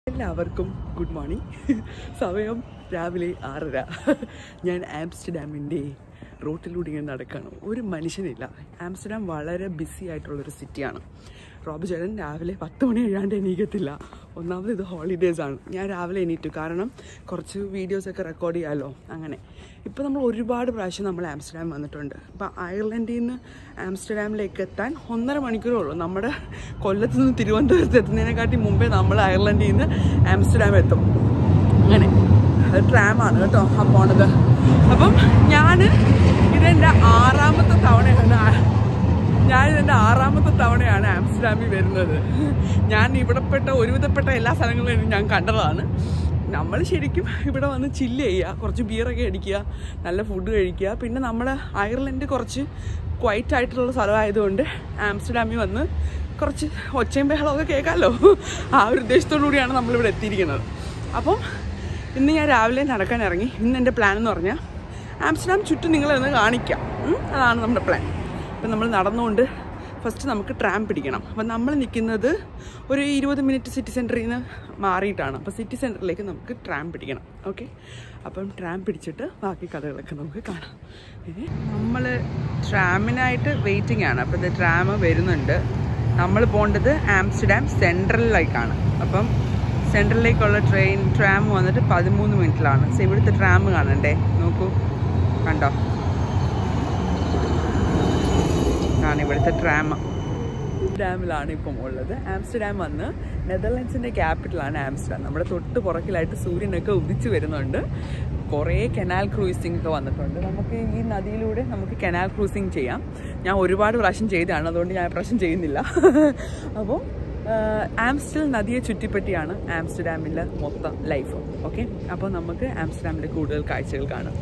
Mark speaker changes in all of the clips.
Speaker 1: എല്ലാവർക്കും good morning സമയം രാവിലെ ആറര ഞാൻ ആംസ്റ്റർഡാമിൻ്റെ റോട്ടിലൂടെ ഇങ്ങനെ നടക്കണം ഒരു മനുഷ്യനില്ല ആംസ്റ്റർഡാം വളരെ ബിസി ആയിട്ടുള്ളൊരു സിറ്റിയാണ് റോബ് ചേട്ടൻ രാവിലെ പത്ത് മണി കഴിയാണ്ട് എണീക്കത്തില്ല ഒന്നാമത് ഇത് ഹോളിഡേയ്സ് ആണ് ഞാൻ രാവിലെ എണീറ്റു കാരണം കുറച്ച് വീഡിയോസൊക്കെ റെക്കോർഡ് ചെയ്യാമല്ലോ അങ്ങനെ ഇപ്പോൾ നമ്മൾ ഒരുപാട് പ്രാവശ്യം നമ്മൾ ആംസ്റ്റർഡാം വന്നിട്ടുണ്ട് ഇപ്പോൾ അയർലൻഡിൽ നിന്ന് ആംസ്റ്റർഡാമിലേക്ക് എത്താൻ ഒന്നര മണിക്കൂറേ ഉള്ളൂ നമ്മുടെ കൊല്ലത്ത് നിന്ന് തിരുവനന്തപുരത്ത് എത്തുന്നതിനെക്കാട്ടി മുമ്പേ നമ്മൾ അയർലൻഡിൽ നിന്ന് ആംസ്റ്റർഡാം എത്തും അങ്ങനെ അത് ട്രാമാണ് കേട്ടോ ആ പോണത് അപ്പം ഞാൻ ഇതെൻ്റെ ആറാമത്തെ തവണയാണ് ആ- ഞാൻ ഇതിൻ്റെ ആറാമത്തെ തവണയാണ് ആംസ്റ്റർഡാമിൽ വരുന്നത് ഞാൻ ഇവിടെപ്പെട്ട ഒരുവിധപ്പെട്ട എല്ലാ സ്ഥലങ്ങളിലും ഞാൻ കണ്ടതാണ് നമ്മൾ ശരിക്കും ഇവിടെ വന്ന് ചില്ല് ചെയ്യുക കുറച്ച് ബിയറൊക്കെ അടിക്കുക നല്ല ഫുഡ് കഴിക്കുക പിന്നെ നമ്മൾ അയർലൻഡ് കുറച്ച് ക്വൈറ്റ് ആയിട്ടുള്ള സ്ഥലമായതുകൊണ്ട് ആംസ്റ്റർഡാമിൽ വന്ന് കുറച്ച് ഒച്ചയും ബഹളമൊക്കെ കേൾക്കാമല്ലോ ആ ഒരു ഉദ്ദേശത്തോടു കൂടിയാണ് നമ്മളിവിടെ എത്തിയിരിക്കുന്നത് അപ്പം ഇന്ന് ഞാൻ രാവിലെ നടക്കാൻ ഇറങ്ങി ഇന്ന് എൻ്റെ പ്ലാൻ എന്ന് പറഞ്ഞാൽ ആംസ്റ്റർഡാം ചുറ്റും നിങ്ങളെ ഒന്ന് കാണിക്കാം ഉം, അതാണ് നമ്മുടെ പ്ലാൻ അപ്പം നമ്മൾ നടന്നുകൊണ്ട് ഫസ്റ്റ് നമുക്ക് ട്രാം പിടിക്കണം അപ്പം നമ്മൾ നിൽക്കുന്നത് ഒരു ഇരുപത് മിനിറ്റ് സിറ്റി സെൻറ്ററിൽ നിന്ന് മാറിയിട്ടാണ് അപ്പോൾ സിറ്റി സെൻറ്ററിലേക്ക് നമുക്ക് ട്രാം പിടിക്കണം ഓക്കെ അപ്പം ട്രാം പിടിച്ചിട്ട് ബാക്കി കഥകളൊക്കെ നമുക്ക് കാണാം നമ്മൾ ട്രാമിനായിട്ട് വെയിറ്റിംഗ് ആണ് അപ്പോൾ ഇത് ട്രാം വരുന്നുണ്ട് നമ്മൾ പോകേണ്ടത് ആംസ്റ്റർഡാം സെൻട്രലിലേക്കാണ് അപ്പം സെൻട്രലിലേക്കുള്ള ട്രെയിൻ ട്രാം വന്നിട്ട് പതിമൂന്ന് മിനിറ്റിലാണ് സോ ഇവിടുത്തെ ട്രാം കാണണ്ടേ നോക്കൂ കണ്ടോ ആണ് ഇവിടുത്തെ ട്രാം ഡാമിലാണ് ഇപ്പം ഉള്ളത് ആംസ്റ്റർഡാം വന്ന് നെതർലാൻഡ്സിൻ്റെ ക്യാപിറ്റലാണ് ആംസ്റ്റർഡാം നമ്മുടെ തൊട്ട് പുറകിലായിട്ട് സൂര്യനൊക്കെ ഉദിച്ചു വരുന്നുണ്ട് കുറേ കനാൽ ക്രൂസിംഗ് ഒക്കെ വന്നിട്ടുണ്ട് നമുക്ക് ഈ നദിയിലൂടെ നമുക്ക് കനാൽ ക്രൂസിംഗ് ചെയ്യാം ഞാൻ ഒരുപാട് പ്രാവശ്യം ചെയ്തതാണ് അതുകൊണ്ട് ഞാൻ ഈ പ്രാവശ്യം ചെയ്യുന്നില്ല അപ്പോൾ ആംസ്റ്റൽ നദിയെ ചുറ്റിപ്പറ്റിയാണ് ആംസ്റ്റർഡാമിലെ മൊത്തം ലൈഫ് ഓക്കെ അപ്പോൾ നമുക്ക് ആംസ്റ്റർഡാമിലെ കൂടുതൽ കാഴ്ചകൾ കാണാം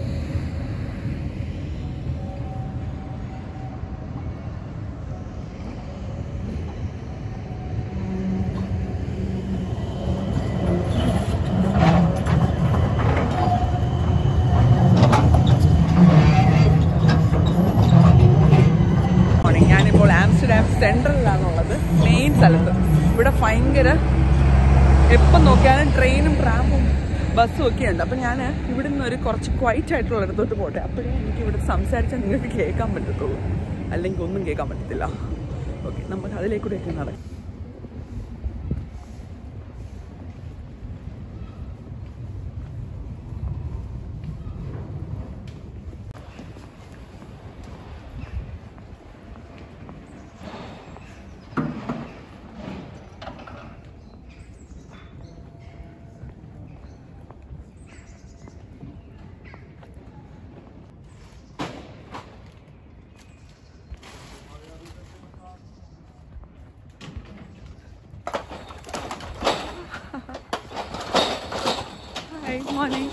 Speaker 1: മോർണിംഗ് ഞാനിപ്പോൾ ആംസ്റ്റർഡാം സെൻട്രലിലാണുള്ളത് മെയിൻ സ്ഥലത്ത് ഇവിടെ ഭയങ്കര എപ്പം നോക്കിയാലും ട്രെയിനും ട്രാമും ബസ്സും ഒക്കെ ഉണ്ട് അപ്പം ഞാൻ ഇവിടെ നിന്ന് ഒരു കുറച്ച് ക്വൈറ്റ് ആയിട്ടുള്ള ഇടത്തോട്ട് പോട്ടെ അപ്പോഴേ എനിക്ക് ഇവിടെ സംസാരിച്ചാൽ നിങ്ങൾക്ക് കേൾക്കാൻ പറ്റത്തുള്ളൂ അല്ലെങ്കിൽ ഒന്നും കേൾക്കാൻ പറ്റത്തില്ല ഓക്കെ നമുക്ക് അതിലേക്കൂടെയൊക്കെ നടക്കാം Hi, morning.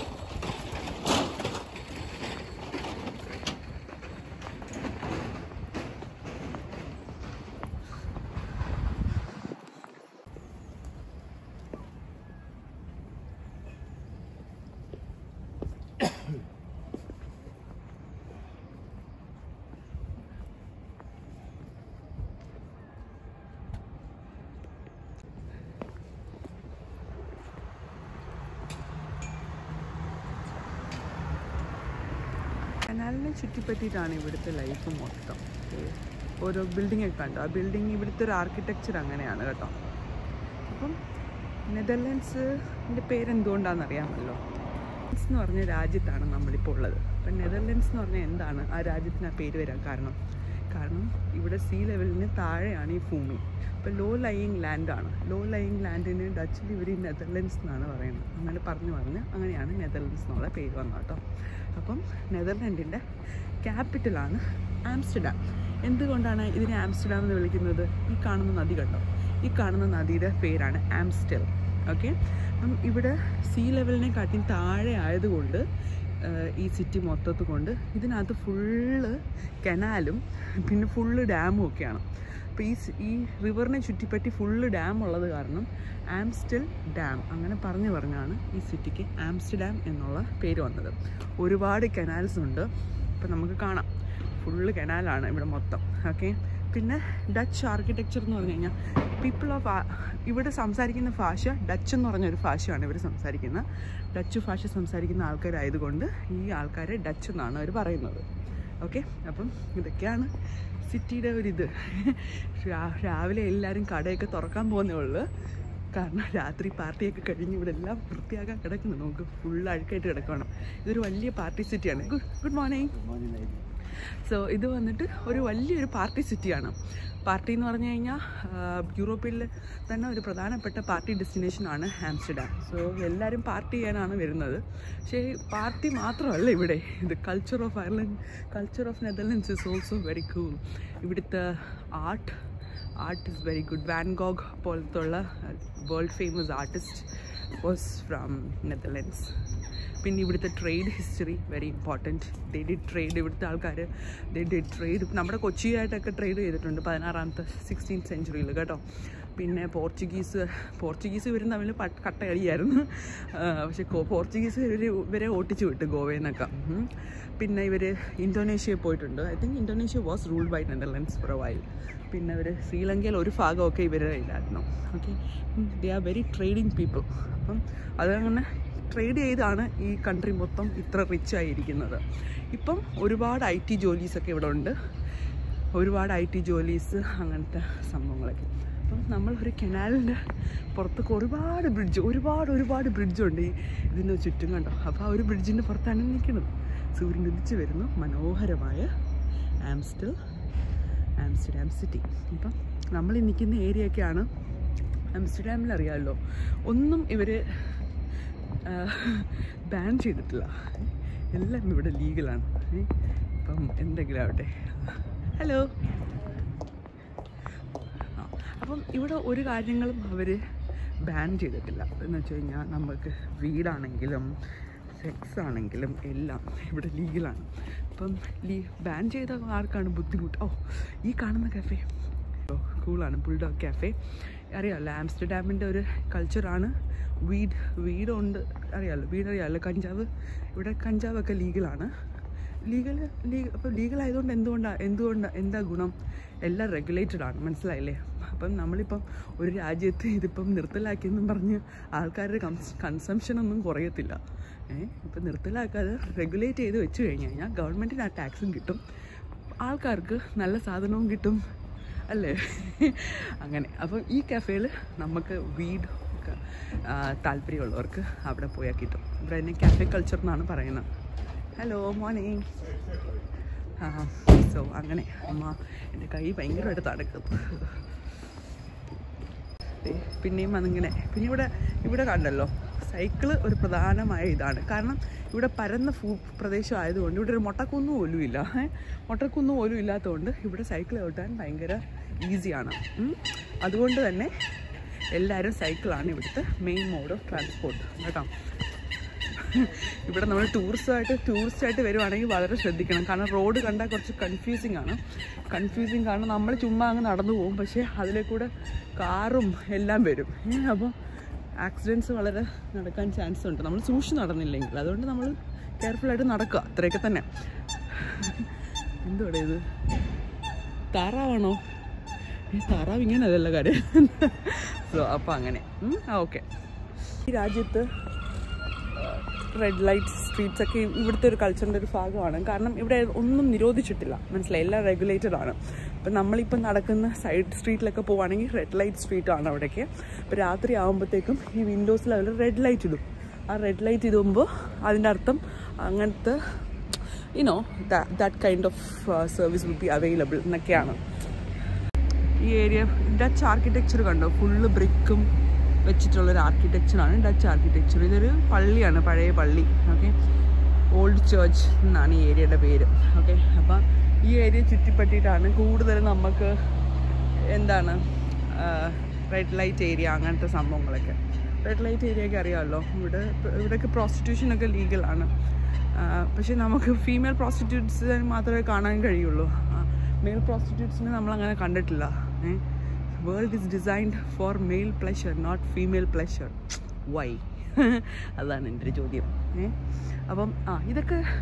Speaker 1: കനാലിനെ ചുറ്റിപ്പറ്റിയിട്ടാണ് ഇവിടുത്തെ ലൈഫ് മൊത്തം ഏ, ഓരോ ബിൽഡിംഗ് ഒക്കെ കണ്ടോ ആ ബിൽഡിംഗ് ഇവിടുത്തെ ഒരു ആർക്കിടെക്ചർ അങ്ങനെയാണ് കേട്ടോ അപ്പം നെതർലാൻഡ്സിൻ്റെ പേരെന്തുകൊണ്ടാണെന്ന് അറിയാമല്ലോ നെതർലാൻഡ്സ് എന്ന് പറഞ്ഞ രാജ്യത്താണ് നമ്മളിപ്പോൾ ഉള്ളത് അപ്പം നെതർലാൻഡ്സ് എന്ന് പറഞ്ഞാൽ എന്താണ് ആ രാജ്യത്തിന് ആ പേര് വരാൻ കാരണം കാരണം ഇവിടെ സീ ലെവലിന് താഴെയാണ് ഈ ഭൂമി അപ്പോൾ ലോ ലയിങ് ലാൻഡാണ് ലോ ലയിങ് ലാൻഡിന് ഡച്ചിൽ ഇവർ നെതർലൻഡ്സ് എന്നാണ് പറയുന്നത് അങ്ങനെ പറഞ്ഞു പറഞ്ഞ് അങ്ങനെയാണ് നെതർലൻഡ്സ് എന്നുള്ള പേര് വന്നത് കേട്ടോ അപ്പം നെതർലാൻഡിൻ്റെ ക്യാപിറ്റലാണ് ആംസ്റ്റർഡാം എന്തുകൊണ്ടാണ് ഇതിനെ ആംസ്റ്റർഡാം എന്ന് വിളിക്കുന്നത് ഈ കാണുന്ന നദി കണ്ടോ ഈ കാണുന്ന നദിയുടെ പേരാണ് ആംസ്റ്റൽ ഓക്കെ അപ്പം ഇവിടെ സീ ലെവലിനെ കാട്ടി താഴെ ആയതുകൊണ്ട് ആഹ് ഈ സിറ്റി മൊത്തത്ത് കൊണ്ട് ഇതിനകത്ത് ഫുള്ള് കനാലും പിന്നെ ഫുള്ള് ഡാമും ഒക്കെയാണ് അപ്പോൾ ഈ സി- ഈ റിവറിനെ ചുറ്റിപ്പറ്റി ഫുള്ള് ഡാം ഉള്ളത് കാരണം ആംസ്റ്റൽ ഡാം അങ്ങനെ പറഞ്ഞു പറഞ്ഞാണ് ഈ സിറ്റിക്ക് ആംസ്റ്റർഡാം എന്നുള്ള പേര് വന്നത് ഒരുപാട് കനാൽസ് ഉണ്ട് ഇപ്പം നമുക്ക് കാണാം ഫുള്ള് കനാലാണ് ഇവിടെ മൊത്തം ഓക്കെ പിന്നെ ഡച്ച് ആർക്കിടെക്ചർ എന്ന് പറഞ്ഞു കഴിഞ്ഞാൽ പീപ്പിൾ ഓഫ് ഇവിടെ സംസാരിക്കുന്ന ഭാഷ ഡച്ച് എന്ന് പറഞ്ഞൊരു ഭാഷയാണ് ഇവർ സംസാരിക്കുന്നത് ഡച്ച് ഭാഷ സംസാരിക്കുന്ന ആൾക്കാരായതുകൊണ്ട് ഈ ആൾക്കാരെ ഡച്ച് എന്നാണ് അവർ പറയുന്നത് ഓക്കെ അപ്പം ഇതൊക്കെയാണ് സിറ്റിയുടെ ഒരിത് രാ- രാവിലെ എല്ലാവരും കടയൊക്കെ തുറക്കാൻ പോകുന്നേ ഉള്ളൂ കാരണം രാത്രി പാർട്ടിയൊക്കെ കഴിഞ്ഞ് ഇവിടെ എല്ലാം വൃത്തിയാക്കാൻ കിടക്കുന്നു നമുക്ക് ഫുൾ അഴുക്കായിട്ട് കിടക്കണം ഇതൊരു വലിയ പാർട്ടി സിറ്റിയാണ് ഗുഡ് ഗുഡ് മോർണിംഗ് സോ ഇത് വന്നിട്ട് ഒരു വലിയൊരു പാർട്ടി സിറ്റിയാണ് പാർട്ടി എന്ന് പറഞ്ഞു കഴിഞ്ഞാൽ യൂറോപ്പിൽ തന്നെ ഒരു പ്രധാനപ്പെട്ട പാർട്ടി ഡെസ്റ്റിനേഷനാണ് ആംസ്റ്റർഡാം സോ എല്ലാവരും പാർട്ടി ചെയ്യാനാണ് വരുന്നത് പക്ഷേ പാർട്ടി മാത്രമല്ല ഇവിടെ ഇത് culture of Ireland culture of Netherlands is also very cool ഇവിടുത്തെ art art is very good Van Gogh പോലത്തുള്ള world famous artist was from Netherlands പിന്നെ ഇവിടുത്തെ trade history very important they did trade ഇവിടുത്തെ ആൾക്കാർ ദേ ഡിഡ് ട്രേഡ് നമ്മുടെ കൊച്ചിയായിട്ടൊക്കെ trade ചെയ്തിട്ടുണ്ട് പതിനാറാമത്തെ sixteen സെഞ്ചുറിയിൽ കേട്ടോ പിന്നെ പോർച്ചുഗീസ് പോർച്ചുഗീസ് ഇവരും തമ്മിൽ പട്ട് കട്ടയടിയായിരുന്നു ആ, പക്ഷേ കോ- പോർച്ചുഗീസ് ഇവർ ഇവരെ ഓട്ടിച്ചു വിട്ടു ഗോവയിൽ നിന്നൊക്കെ ഉം. പിന്നെ ഇവർ ഇന്തോനേഷ്യയിൽ പോയിട്ടുണ്ട് I think Indonesia was ruled by Netherlands for a while പിന്നെ അവർ ശ്രീലങ്കയിൽ ഒരു ഭാഗമൊക്കെ ഇവരുടെ ഇതായിരുന്നു okay they are very trading people അപ്പം അതങ്ങനെ ട്രേഡ് ചെയ്താണ് ഈ കൺട്രി മൊത്തം ഇത്ര റിച്ച് ആയിരിക്കുന്നത് ഇപ്പം ഒരുപാട് ഐ ടി ജോലീസൊക്കെ ഇവിടെ ഉണ്ട് ഒരുപാട് ഐ ടി ജോലീസ് അങ്ങനത്തെ സംഭവങ്ങളൊക്കെ അപ്പം നമ്മൾ ഒരു കനാലിൻ്റെ പുറത്തൊക്കെ ഒരുപാട് ബ്രിഡ്ജ് ഒരുപാട് ഒരുപാട് ബ്രിഡ്ജുണ്ട് ഈ ഇതിന് ചുറ്റും കണ്ടോ അപ്പോൾ ആ ഒരു ബ്രിഡ്ജിൻ്റെ പുറത്താണ് നിൽക്കുന്നത് സൂര്യൻ ഉദിച്ച് വരുന്നു മനോഹരമായ ആംസ്റ്റൽ ആംസ്റ്റർഡാം സിറ്റി ഇപ്പം നമ്മൾ ഈ നിൽക്കുന്ന ഏരിയയൊക്കെയാണ് ആംസ്റ്റർഡാമിൽ അറിയാമല്ലോ ഒന്നും ഇവർ ബാൻ ചെയ്തിട്ടില്ല എല്ലാം ഇവിടെ ലീഗലാണ് ഇപ്പം എന്തെങ്കിലും ആവട്ടെ ഹലോ ആ, അപ്പം ഇവിടെ ഒരു കാര്യങ്ങളും അവർ ബാൻ ചെയ്തിട്ടില്ല എന്ന് വെച്ച് കഴിഞ്ഞാൽ നമുക്ക് വീടാണെങ്കിലും സെക്സ് ആണെങ്കിലും എല്ലാം ഇവിടെ ലീഗലാണ് അപ്പം ലീ ബാൻ ചെയ്ത ആർക്കാണ് ബുദ്ധിമുട്ട് ഓ ഈ കാണുന്ന കഫേ കൂളാണ് ബുൾഡോഗ് കാഫേ അറിയാമല്ലോ ആംസ്റ്റർഡാമിൻ്റെ ഒരു കൾച്ചറാണ് വീഡ് വീടുണ്ട് അറിയാമല്ലോ വീട് അറിയാമല്ലോ കഞ്ചാവ് ഇവിടെ കഞ്ചാവൊക്കെ ലീഗലാണ് ലീഗൽ ലീഗ അപ്പോൾ ലീഗൽ ആയതുകൊണ്ട് എന്തുകൊണ്ടാണ് എന്തുകൊണ്ടാണ് എന്താ ഗുണം എല്ലാം റെഗുലേറ്റഡ് ആണ് മനസ്സിലായില്ലേ അപ്പം നമ്മളിപ്പം ഒരു രാജ്യത്ത് ഇതിപ്പം നിർത്തലാക്കിയെന്നും പറഞ്ഞ് ആൾക്കാരുടെ കൺസ് കൺസംഷനൊന്നും കുറയത്തില്ല ഏഹ് ഇപ്പം നിർത്തലാക്കാതെ റെഗുലേറ്റ് ചെയ്ത് വെച്ച് കഴിഞ്ഞ് കഴിഞ്ഞാൽ ഗവൺമെൻറ്റിന് ആ ടാക്സും കിട്ടും ആൾക്കാർക്ക് നല്ല സാധനവും കിട്ടും അല്ലേ അങ്ങനെ അപ്പം ഈ കഫേയിൽ നമുക്ക് വീട് ഒക്കെ ആ, താല്പര്യമുള്ളവർക്ക് അവിടെ പോയാൽ കിട്ടും ഇവിടെ തന്നെ കാഫേ കൾച്ചർ എന്നാണ് പറയുന്നത് ഹലോ മോർണിംഗ് ആ സോ അങ്ങനെ അമ്മ എൻ്റെ കൈ ഭയങ്കരമായിട്ട് തടക്കും ദേ, പിന്നെയും അതിങ്ങനെ പിന്നെ ഇവിടെ ഇവിടെ കണ്ടല്ലോ സൈക്കിള് ഒരു പ്രധാനമായ ഇതാണ് കാരണം ഇവിടെ പരന്ന ഭൂ പ്രദേശം ആയതുകൊണ്ട് ഇവിടെ ഒരു മൊട്ടക്കുന്ന് പോലും ഇല്ല ഏ? മൊട്ടക്കുന്ന് പോലും ഇല്ലാത്തതുകൊണ്ട് ഇവിടെ സൈക്കിൾ ഓട്ടാൻ ഭയങ്കര ഈസിയാണ് ഉം. അതുകൊണ്ട് തന്നെ എല്ലാവരും സൈക്കിളാണ് ഇവിടുത്തെ മെയിൻ മോഡ് ഓഫ് ട്രാൻസ്പോർട്ട് കേട്ടോ ഇവിടെ നമ്മൾ ടൂറിസ്റ്റായിട്ട് ടൂറിസ്റ്റായിട്ട് വരുവാണെങ്കിൽ വളരെ ശ്രദ്ധിക്കണം കാരണം റോഡ് കണ്ടാൽ കുറച്ച് കൺഫ്യൂസിങ് ആണ് കൺഫ്യൂസിങ് കാരണം നമ്മൾ ചുമ്മാ അങ്ങ് നടന്നു പോകും പക്ഷേ അതിലെ കൂടെ കാറും എല്ലാം വരും ഏ, അപ്പോൾ ആക്സിഡൻറ്റ്സ് വളരെ നടക്കാൻ ചാൻസ് ഉണ്ട് നമ്മൾ സൂക്ഷിച്ച് നടന്നില്ലെങ്കിൽ അതുകൊണ്ട് നമ്മൾ കെയർഫുള്ളായിട്ട് നടക്കുക അത്രയൊക്കെ തന്നെ എന്തുവാടെ ഇത് താറാവാണോ ഈ താറാവ് ഇങ്ങനെ അതല്ല കാര്യം സോ അപ്പോൾ അങ്ങനെ ഓക്കെ ഈ രാജ്യത്ത് റെഡ് ലൈറ്റ് സ്ട്രീറ്റ്സ് ഒക്കെ ഇവിടുത്തെ ഒരു കൾച്ചറിൻ്റെ ഒരു ഭാഗമാണ് കാരണം ഇവിടെ ഒന്നും നിരോധിച്ചിട്ടില്ല മനസ്സിലായി എല്ലാം റെഗുലേറ്റഡ് ആണ് അപ്പം നമ്മളിപ്പം നടക്കുന്ന സൈഡ് സ്ട്രീറ്റിലൊക്കെ പോവുകയാണെങ്കിൽ റെഡ് ലൈറ്റ് സ്ട്രീറ്റ് ആണ് അവിടേക്ക് അപ്പോൾ രാത്രി ആകുമ്പോഴത്തേക്കും ഈ വിൻഡോസിൽ അവർ റെഡ് ലൈറ്റ് ഇടും ആ റെഡ് ലൈറ്റ് ഇടുമ്പോൾ അതിൻ്റെ അർത്ഥം അങ്ങനത്തെ you know that kind of service will be available എന്നൊക്കെയാണ് ഈ ഏരിയ ഡച്ച് ആർക്കിടെക്ചർ കണ്ടോ ഫുള്ള് ബ്രിക്കും വെച്ചിട്ടുള്ള ഒരു ആർക്കിടെക്ചറാണ് ഡച്ച് ആർക്കിടെക്ചർ ഇതൊരു പള്ളിയാണ് പഴയ പള്ളി ഓക്കെ ഓൾഡ് ചേർച്ച് എന്നാണ് ഈ ഏരിയയുടെ പേര് ഓക്കെ അപ്പം ഈ ഏരിയ ചുറ്റിപ്പറ്റിയിട്ടാണ് കൂടുതൽ നമുക്ക് എന്താണ് റെഡ് ലൈറ്റ് ഏരിയ അങ്ങനത്തെ സംഭവങ്ങളൊക്കെ റെഡ് ലൈറ്റ് ഏരിയ ഒക്കെ അറിയാമല്ലോ ഇവിടെ ഇവിടെയൊക്കെ പ്രോസ്റ്റിറ്റ്യൂഷനൊക്കെ ലീഗലാണ് പക്ഷേ നമുക്ക് ഫീമെയിൽ പ്രോസ്റ്റിറ്റ്യൂട്ട്സ് മാത്രമേ കാണാൻ കഴിയുള്ളൂ മെയിൽ പ്രോസ്റ്റിറ്റ്യൂട്ട്സിനെ നമ്മളങ്ങനെ കണ്ടിട്ടില്ല world is designed for male pleasure not female pleasure why അതാണ് എൻ്റെ ഒരു ചോദ്യം ഏ അപ്പം ആ ഇതൊക്കെ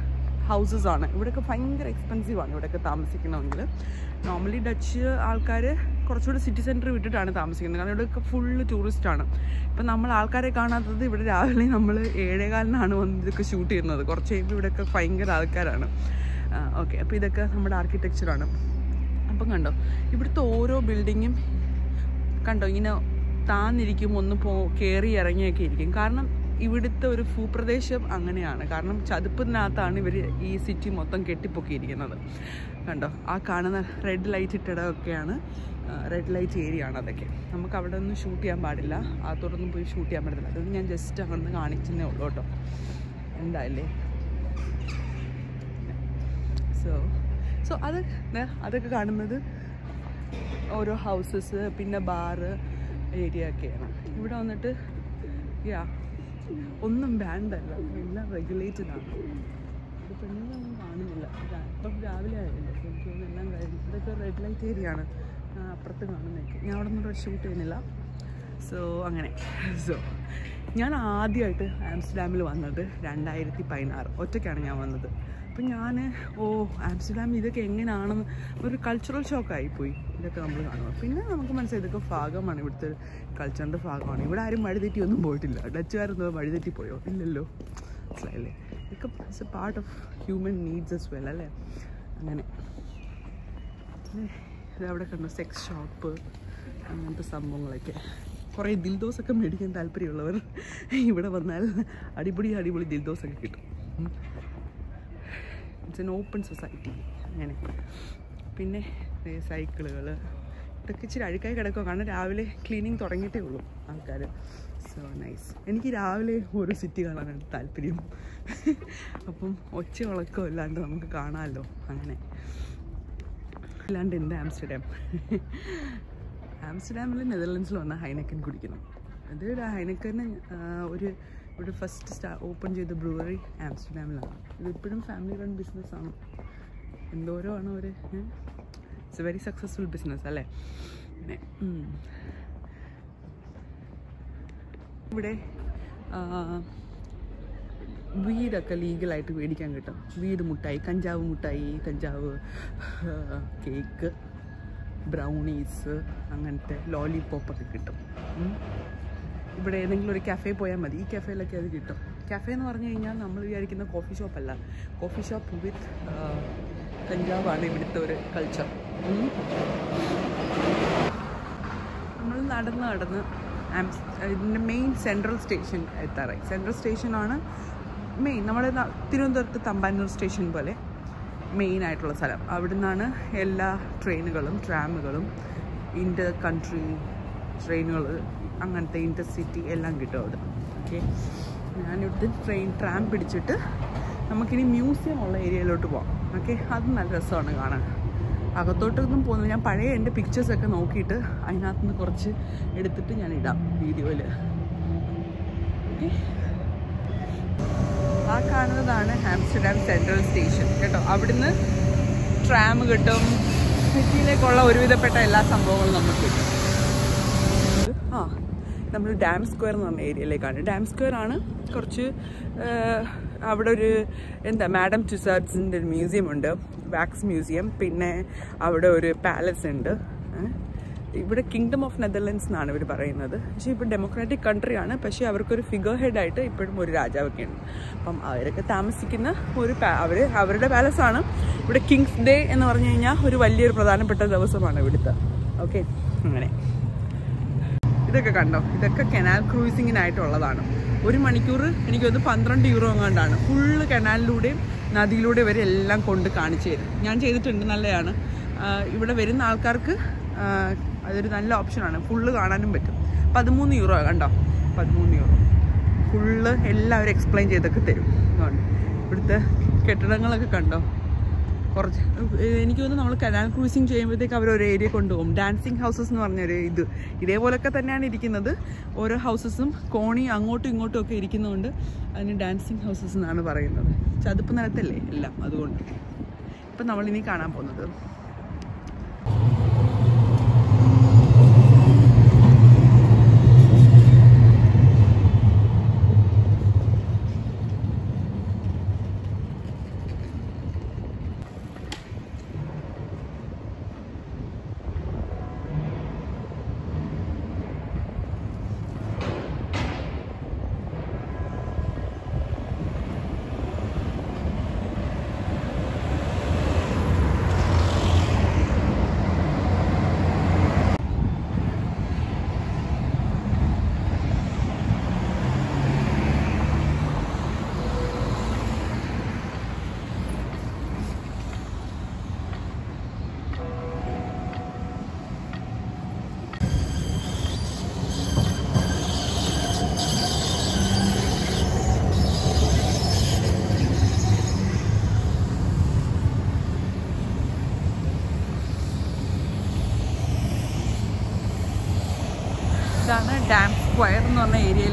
Speaker 1: ഹൗസസ് ആണ് ഇവിടെയൊക്കെ ഭയങ്കര എക്സ്പെൻസീവ് ആണ് ഇവിടെയൊക്കെ താമസിക്കണമെങ്കിൽ നോർമലി ഡച്ച് ആൾക്കാർ കുറച്ചുകൂടി സിറ്റി സെൻറ്റർ വിട്ടിട്ടാണ് താമസിക്കുന്നത് കാരണം ഇവിടെയൊക്കെ ഫുള്ള് ടൂറിസ്റ്റാണ് ഇപ്പം നമ്മൾ ആൾക്കാരെ കാണാത്തത് ഇവിടെ രാവിലെ നമ്മൾ ഏഴേകാലിനാണ് വന്ന് ഇതൊക്കെ ഷൂട്ട് ചെയ്യുന്നത് കുറച്ച് കഴിയുമ്പോൾ ഇവിടെയൊക്കെ ഭയങ്കര ആൾക്കാരാണ് ഓക്കെ അപ്പോൾ ഇതൊക്കെ നമ്മുടെ ആർക്കിടെക്ചറാണ് അപ്പം കണ്ടോ ഇവിടുത്തെ ഓരോ ബിൽഡിങ്ങും കണ്ടോ ഇങ്ങനെ താന്നിരിക്കും ഒന്ന് പോ കയറി ഇറങ്ങിയൊക്കെ ഇരിക്കും കാരണം ഇവിടുത്തെ ഒരു ഭൂപ്രദേശം അങ്ങനെയാണ് കാരണം ചതുപ്പിനകത്താണ് ഇവർ ഈ സിറ്റി മൊത്തം കെട്ടിപ്പൊക്കിയിരിക്കുന്നത് കണ്ടോ ആ കാണുന്ന റെഡ് ലൈറ്റ് ഇട്ടിടമൊക്കെയാണ് റെഡ് ലൈറ്റ് ഏരിയ ആണ് അതൊക്കെ നമുക്ക് അവിടെ ഒന്നും ഷൂട്ട് ചെയ്യാൻ പാടില്ല അകത്തോട്ടൊന്നും പോയി ഷൂട്ട് ചെയ്യാൻ പറ്റത്തില്ല അതൊന്നും ഞാൻ ജസ്റ്റ് അങ്ങനെ കാണിച്ചതേ ഉള്ളൂ കേട്ടോ എന്തായാലേ സോ സോ അത് ദേ അതൊക്കെ കാണുന്നത് ഓരോ ഹൗസസ് പിന്നെ ബാറ് ഏരിയ ഒക്കെയാണ് ഇവിടെ വന്നിട്ട് യാ ഒന്നും ബാൻഡല്ല എല്ലാം റെഗുലേറ്റഡ് ആണ് ഇത് പെണ്ണുങ്ങളൊന്നും കാണുന്നില്ല രാ- ഇപ്പം രാവിലെ ആയല്ലോ അപ്പോൾ എനിക്ക് തോന്നുന്നു എല്ലാം കഴിഞ്ഞു ഇതൊക്കെ റെഡ് ലൈറ്റ് ഏരിയ ആണ് ആ, അപ്പുറത്ത് കാണുന്നതൊക്കെ ഞാൻ അവിടെ നിന്ന് ഷൂട്ട് ചെയ്യുന്നില്ല സോ അങ്ങനെ സോ ഞാൻ ആദ്യമായിട്ട് ആംസ്റ്റർഡാമിൽ വന്നത് രണ്ടായിരത്തി പതിനാറ് ഒറ്റയ്ക്കാണ് ഞാൻ വന്നത് അപ്പം ഞാൻ ഓ ആംസ്റ്റർഡാം ഇതൊക്കെ എങ്ങനെയാണെന്ന് ഒരു കൾച്ചറൽ ഷോക്കായി പോയി ഇതൊക്കെ നമ്മൾ കാണുക പിന്നെ നമുക്ക് മനസ്സിലായി ഇതൊക്കെ ഭാഗമാണ് ഇവിടുത്തെ കൾച്ചറിൻ്റെ ഭാഗമാണ് ഇവിടെ ആരും വഴിതെറ്റി ഒന്നും പോയിട്ടില്ല ഡച്ചുകാരൊന്നും വഴിതെറ്റി പോയോ ഇല്ലല്ലോ മനസ്സിലായില്ലേ ഇതൊക്കെ it's a part of human needs as well അല്ലേ അങ്ങനെ ഇത് അവിടെ കണ്ടു സെക്സ് ഷോപ്പ് അങ്ങനത്തെ സംഭവങ്ങളൊക്കെ കുറേ ദിൽദോസൊക്കെ മേടിക്കാൻ താല്പര്യമുള്ളവർ ഇവിടെ വന്നാൽ അടിപൊളി അടിപൊളി ദിൽദോസൊക്കെ കിട്ടും ഇറ്റ്സ് എൻ ഓപ്പൺ സൊസൈറ്റി അങ്ങനെ പിന്നെ സൈക്കിളുകൾ ഇതൊക്കെ ഇച്ചിരി അഴുക്കായി കിടക്കുക കാരണം രാവിലെ ക്ലീനിങ് തുടങ്ങിയിട്ടേ ഉള്ളൂ ആൾക്കാർ സോ നൈസ് എനിക്ക് രാവിലെ ഒരു സിറ്റി കാണാനാണ് താല്പര്യം അപ്പം ഒച്ച ഉളക്കം ഇല്ലാണ്ട് നമുക്ക് കാണാമല്ലോ അങ്ങനെ അല്ലാണ്ട് എന്ത് ആംസ്റ്റർഡാം ആംസ്റ്റർഡാമിൽ നെതർലൻഡ്സിൽ വന്ന ഹൈനക്കൻ കുടിക്കണം അത് ഹൈനക്കന് ഒരു ഇവിടെ ഫസ്റ്റ് സ്റ്റാ ഓപ്പൺ ചെയ്ത ബ്രൂവറി ആംസ്റ്റർഡാമിലാണ് ഇത് ഇപ്പോഴും ഫാമിലി റൺ ബിസിനസ്സാണ് എന്തോരോ ആണ് ഒരു it's a very successful business അല്ലേ അങ്ങനെ ഉം. ഇവിടെ ആ, വീടൊക്കെ ലീഗലായിട്ട് മേടിക്കാൻ കിട്ടും വീട് മുട്ടായി കഞ്ചാവ് മുട്ടായി കഞ്ചാവ് കേക്ക് ബ്രൗണീസ് അങ്ങനത്തെ ലോലിപോപ്പൊക്കെ കിട്ടും ഉം. ഇവിടെ ഏതെങ്കിലും ഒരു കഫേ പോയാൽ മതി ഈ കഫേയിലൊക്കെ അത് കിട്ടും കഫേ എന്ന് പറഞ്ഞു കഴിഞ്ഞാൽ നമ്മൾ വിചാരിക്കുന്ന കോഫി ഷോപ്പല്ല കോഫി ഷോപ്പ് വിത്ത് കഞ്ചാവാണ് ഇവിടുത്തെ ഒരു കൾച്ചർ നമ്മൾ നടന്ന് നടന്ന് ആംസ് ഇതിൻ്റെ മെയിൻ സെൻട്രൽ സ്റ്റേഷൻ എത്താറായി സെൻട്രൽ സ്റ്റേഷനാണ് മെയിൻ നമ്മുടെ ന- തിരുവനന്തപുരത്ത് തമ്പാനൂർ സ്റ്റേഷൻ പോലെ മെയിൻ ആയിട്ടുള്ള സ്ഥലം അവിടെ നിന്നാണ് എല്ലാ ട്രെയിനുകളും ട്രാമുകളും ഇൻ്റർ കൺട്രി ട്രെയിനുകൾ അങ്ങനത്തെ ഇൻ്റർ സിറ്റി എല്ലാം കിട്ടും അവിടെ ഓക്കെ ഞാനിവിടുത്തെ ട്രെയിൻ ട്രാം പിടിച്ചിട്ട് നമുക്കിനി മ്യൂസിയം ഉള്ള ഏരിയയിലോട്ട് പോകാം ഓക്കെ അത് നല്ല രസമാണ് കാണാൻ അകത്തോട്ടൊന്നും പോകുന്നില്ല ഞാൻ പഴയ എൻ്റെ പിക്ചേഴ്സൊക്കെ നോക്കിയിട്ട് അതിനകത്ത് നിന്ന് കുറച്ച് എടുത്തിട്ട് ഞാൻ ഇടാം വീഡിയോയിൽ ഓക്കെ ആ കാണുന്നതാണ് ആംസ്റ്റർഡാം സെൻട്രൽ സ്റ്റേഷൻ കേട്ടോ അവിടുന്ന് ട്രാം കിട്ടും സിറ്റിയിലേക്കുള്ള ഒരുവിധപ്പെട്ട എല്ലാ സംഭവങ്ങളും നമുക്ക് കിട്ടും ആ നമ്മൾ ഡാം സ്ക്വയർ എന്ന് പറഞ്ഞ ഏരിയയിലേക്കാണ് ഡാം സ്ക്വയർ ആണ് കുറച്ച് ആ, അവിടെ ഒരു എന്താ മാഡം ടുസാർട്സിൻ്റെ ഒരു മ്യൂസിയം ഉണ്ട് വാക്സ് മ്യൂസിയം പിന്നെ അവിടെ ഒരു പാലസ് ഉണ്ട് ഏ, ഇവിടെ കിങ്ഡം ഓഫ് നെതർലൻഡ്സ് എന്നാണ് ഇവർ പറയുന്നത് പക്ഷേ ഇപ്പോൾ ഡെമോക്രാറ്റിക് കൺട്രിയാണ് പക്ഷേ അവർക്കൊരു ഫിഗർ ഹെഡായിട്ട് ഇപ്പോഴും ഒരു രാജാവൊക്കെ ഉണ്ട് അപ്പം അവരൊക്കെ താമസിക്കുന്ന ഒരു അവർ അവരുടെ പാലസാണ് ഇവിടെ കിങ്സ് ഡേ എന്ന് പറഞ്ഞു കഴിഞ്ഞാൽ ഒരു വലിയൊരു പ്രധാനപ്പെട്ട ദിവസമാണ് ഇവിടുത്തെ ഓക്കെ അങ്ങനെ ഇതൊക്കെ കണ്ടോ ഇതൊക്കെ കനാൽ ക്രൂസിങ്ങിനായിട്ടുള്ളതാണ് ഒരു മണിക്കൂർ എനിക്കൊന്ന് പന്ത്രണ്ട് യൂറോ എങ്ങാണ്ടാണ് ഫുള്ള് കനാലിലൂടെയും നദിയിലൂടെ വരെ എല്ലാം കൊണ്ട് കാണിച്ചു തരും ഞാൻ ചെയ്തിട്ടുണ്ട് നല്ലതാണ് ആഹ് ഇവിടെ വരുന്ന ആൾക്കാർക്ക് ആഹ് അതൊരു നല്ല ഓപ്ഷനാണ് ഫുള്ള് കാണാനും പറ്റും പതിമൂന്ന് യൂറോ കണ്ടോ പതിമൂന്ന് യൂറോ ഫുള്ള് എല്ലാവരും എക്സ്പ്ലെയിൻ ചെയ്തൊക്കെ തരും അതുകൊണ്ട് ഇവിടുത്തെ കെട്ടിടങ്ങളൊക്കെ കണ്ടോ കുറച്ച് ഏഹ് എനിക്ക് തോന്നുന്നു നമ്മൾ കനാൽ ക്രൂസിങ് ചെയ്യുമ്പോഴത്തേക്ക് അവർ ഒരു ഏരിയ കൊണ്ടുപോകും ഡാൻസിങ് ഹൗസസ് എന്ന് പറഞ്ഞൊരു ഇത് ഇതേപോലൊക്കെ തന്നെയാണ് ഇരിക്കുന്നത് ഓരോ ഹൗസസും കോണി അങ്ങോട്ടും ഇങ്ങോട്ടും ഒക്കെ ഇരിക്കുന്നതുകൊണ്ട് അതിന് ഡാൻസിങ് ഹൗസസ് എന്നാണ് പറയുന്നത് ചതുപ്പ് നിലത്തല്ലേ എല്ലാം അതുകൊണ്ട് ഇപ്പം നമ്മളിനി കാണാൻ പോകുന്നത്